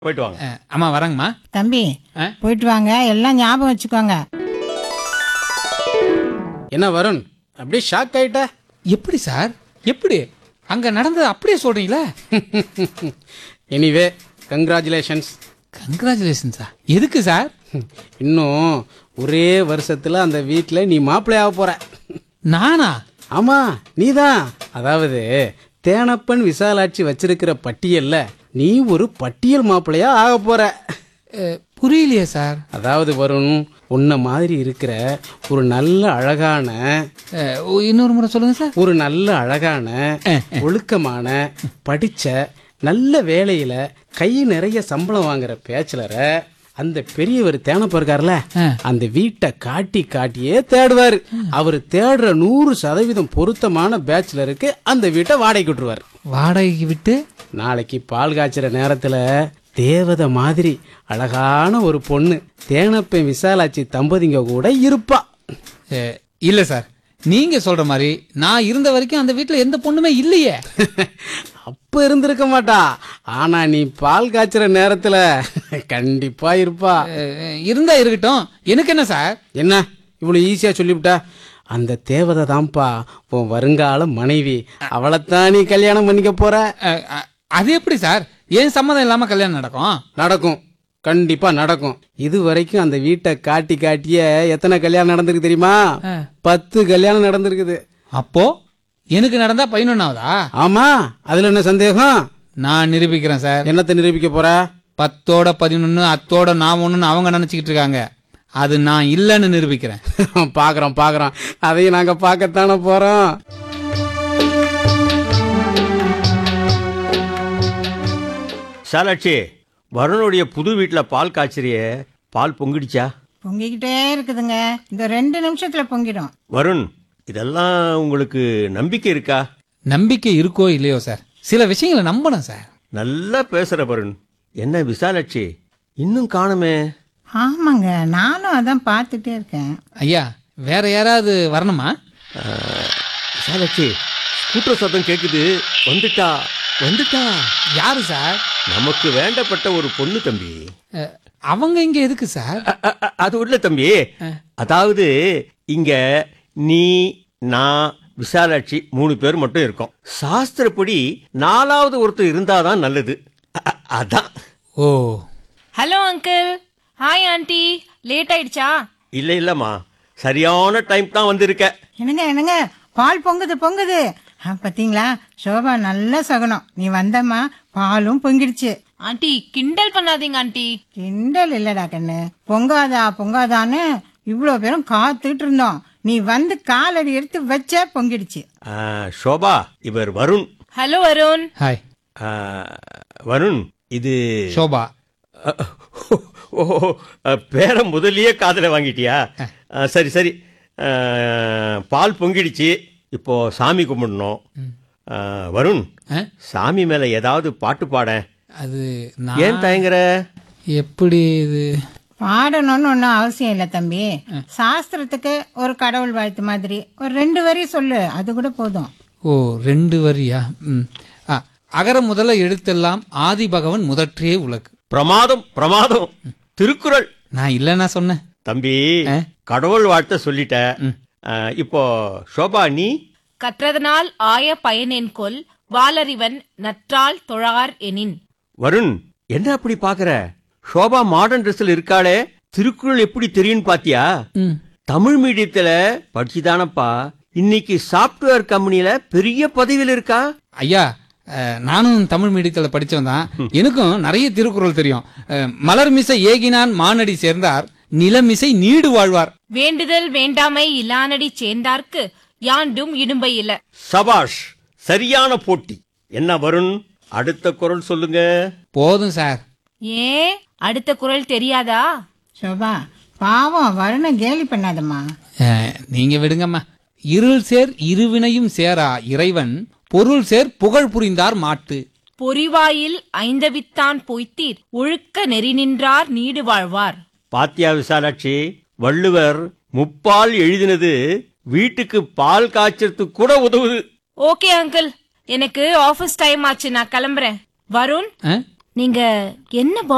போயிட்டு வாங்க அஹ், அம்மா வரேங்கம்மா தம்பி ஆ? போயிட்டு வாங்க எல்லாம் ஞாபகம் வச்சுக்கோங்க என்ன வருண் அப்படியே ஷாக் ஆயிட்ட எப்படி சார் எப்படி அங்க நடந்தது அப்படியே சொல்றீங்களா எனிவே கங்க்ராச்சுலேஷன்ஸ் கங்க்ராச்சுலேஷன்ஸா எதுக்கு சார் இன்னும் ஒரே வருஷத்துல அந்த வீட்டில் நீ மாப்பிள்ளையாக போற நானா ஆமா நீதான் அதாவது தேனப்பன் விசாலாட்சி வச்சிருக்கிற பட்டியல்ல நீ ஒரு பட்டியல் மாப்பிள்ளையா ஆக போற அஹ், புரியலையே சார் அதாவது வருண் உன்ன மாதிரி இருக்கிற ஒரு நல்ல அழகான அஹ், ஓ, இன்னொரு முறை சொல்லுங்க சார் ஒரு நல்ல அழகான ஒழுக்கமான படிச்ச நல்ல வேலையில கை நிறைய சம்பளம் வாங்குற பேச்சுலரை அந்த பெரியவர் தேனப்ப இருக்கார்ல அந்த வீட்டை காட்டி காட்டியே தேடுவார் அவர் தேடுற நூறு சதவீதம் பொருத்தமான பேச்சுலருக்கு அந்த வீட்டை வாடகைக்கு விட்டுருவார் வாடகைக்கு விட்டு நாளைக்கு பால் காய்ச்சுற நேரத்துல தேவதை மாதிரி அழகான ஒரு பொண்ணு தேனப்பன் விசாலாட்சி தம்பதிங்க கூட இருப்பா அஹ், இல்ல சார் நீங்க சொல்ற மாதிரி நான் இருந்த வரைக்கும் அந்த வீட்ல எந்த பொண்ணுமே இல்லையே அப்ப இருந்திருக்க மாட்டா ஆனா நீ பால் காய்ச்சுற நேரத்துல கண்டிப்பா இருப்பா அஹ், இருந்தா இருக்கட்டும் எனக்கு என்ன சார் என்ன இவ்வளவு ஈஸியா சொல்லிவிட்டா அந்த தேவதை தான்ப்பா உன் வருங்கால மனைவி அவளைத்தான் நீ கல்யாணம் பண்ணிக்க போற அஹ், அஹ், அது எப்படி சார் ஏன் சம்மதம் இல்லாம கல்யாணம் நடக்கும் நடக்கும் கண்டிப்பா நடக்கும் இது வரைக்கும் அந்த வீட்டை காட்டி காட்டிய எத்தனை கல்யாணம் நடந்திருக்கு தெரியுமா பத்து கல்யாணம் நடந்திருக்குது அப்போ எனக்கு நடந்தா பதினொன்னாவதா ஆமா அதுல என்ன சந்தேகம் நான் நிரூபிக்கிறேன் சார் என்னத்தை நிரூபிக்க போற பத்தோட பதினொன்னு அத்தோட நான் ஒண்ணுன்னு அவங்க நினைச்சுக்கிட்டு இருக்காங்க அது நான் இல்லைன்னு நிரூபிக்கிறேன் பாக்குறோம் பாக்குறோம் அதையும் நாங்க பார்க்கத்தானே போறோம் சாலாட்சி வருணுடைய புது வீட்டில் பால் காய்ச்சறியே பால் பொங்கிடுச்சா பொங்கிக்கிட்டே இருக்குதுங்க இந்த ரெண்டு நிமிஷத்துல பொங்கிடும் வருண் இதெல்லாம் உங்களுக்கு நம்பிக்கை இருக்கா நம்பிக்கை இருக்கோ இல்லையோ சார் சில விஷயங்களை நம்பணும் சார் நல்லா பேசுற வருண் என்ன விசாலாட்சி இன்னும் காணுமே ஆமாங்க நானும் அதான் பார்த்துட்டே இருக்கேன் ஐயா வேற யாராவது வரணுமா விசாலாட்சி ஸ்கூட்டர் சத்தம் கேக்குது வந்துட்டா வந்துட்டா யாரு சார் நமக்கு வேண்டப்பட்ட ஒரு பொண்ணு தம்பி அஹ், அவங்க இங்க எதுக்கு சார் அ- அ- அ- அது உள்ள தம்பி அதாவது இங்க நீ நான் விசாலாட்சி மூணு பேர் மட்டும் இருக்கோம் சாஸ்திரப்படி நாலாவது ஒருத்தர் இருந்தாதான் நல்லது அ- அ- அதான் ஓ hello uncle hi aunty late ஆயிடுச்சா இல்ல இல்லம்மா சரியான டைம் தான் வந்திருக்க என்னங்க என்னங்க பால் பொங்குது பொங்குது ஆ, பாத்தீங்களா சோபா நல்ல சகுனம் நீ வந்தம்மா பாலும் பொங்கிடுச்சு ஆண்டி கிண்டல் பண்ணாதீங்க ஆண்டி கிண்டல் இல்லடா கண்ணு பொங்காதா பொங்காதான்னு இவ்வளோ பேரும் காத்துட்டு இருந்தோம் நீ வந்து காலடி எடுத்து வச்ச பொங்கிடுச்சு ஆ, சோபா இவர் வருண் ஹலோ அருண் ஹாய் ஆ, வருண் இது சோபா அ, ஓ அ, பேரை முதல்லயே காதுல வாங்கிட்டியா ஆ, சரி சரி ஆ, பால் பொங்கிடுச்சு இப்போ சாமி கும்பிடணும் ஆ, வருண் அஹ், சாமி மேல ஏதாவது பாட்டு பாட அது நான் ஏன் தயங்குற எப்படி இது பாடணும்னு ஒன்றும் அவசியம் இல்லை தம்பி சாஸ்திரத்துக்கு ஒரு கடவுள் வாழ்த்து மாதிரி ஒரு ரெண்டு வரி சொல்லு அது கூட போதும் ஓ ரெண்டு வரியா ம் ஆ, அகர முதல எழுத்தெல்லாம் ஆதி பகவன் முதற்றே உலகு பிரமாதம் பிரமாதம் திருக்குறள் நான் இல்லைன்னா சொன்னேன் தம்பி ஆ? கடவுள் வாழ்த்த சொல்லிட்ட ஆ, இப்போ சோபா நீ கற்றதனால் ஆய பயனேன் கொல் வாலறிவன் நற்றால் தொழார் எனின் வருண் என்ன அப்படி பாக்குற சோபா மாடர்ன் ட்ரெஸ்ல இருக்காளே திருக்குறள் எப்படி தெரியும்னு பாத்தியா ம் தமிழ் மீடியத்துல படிச்சுதானப்பா இன்னைக்கு சாப்ட்வேர் கம்பெனில பெரிய பதவியில் இருக்கா ஐயா அஹ், நானும் தமிழ் மீடியத்தில் படித்தவன் தான் எனக்கும் நிறைய திருக்குறள் தெரியும் அஹ், மலர்மிசை ஏகினான் மானடி சேர்ந்தார் நிலமிசை நீடு வாழ்வார் வேண்டுதல் வேண்டாமை இலானடி சேர்ந்தார்க்கு யாண்டும் இடும்பை இல சபாஷ் சரியான போட்டி என்ன வருண் அடுத்த குரல் சொல்லுங்க போதும் சார் ஏன் அடுத்த குரல் தெரியாதா சோபா பாவம் வருண கேலி பண்ணாதம்மா அஹ், நீங்க விடுங்கம்மா இருள் சேர் இருவினையும் சேரா இறைவன் பொருள் சேர் புகழ் புரிந்தார் மாட்டு பொறிவாயில் ஐந்தவித்தான் பொய்த்தீர் ஒழுக்க நெறி நின்றார் நீடு வாழ்வார் பாத்தியா விசாலாட்சி வள்ளுவர் முப்பால் எழுதினது வீட்டுக்கு பால் காய்ச்சறதுக்கு கூட உதவுது ஓகே அங்கிள் எனக்கு ஆபீஸ் டைம் ஆச்சு நான் கிளம்புறேன் வருண் அஹ், நீங்க என்ன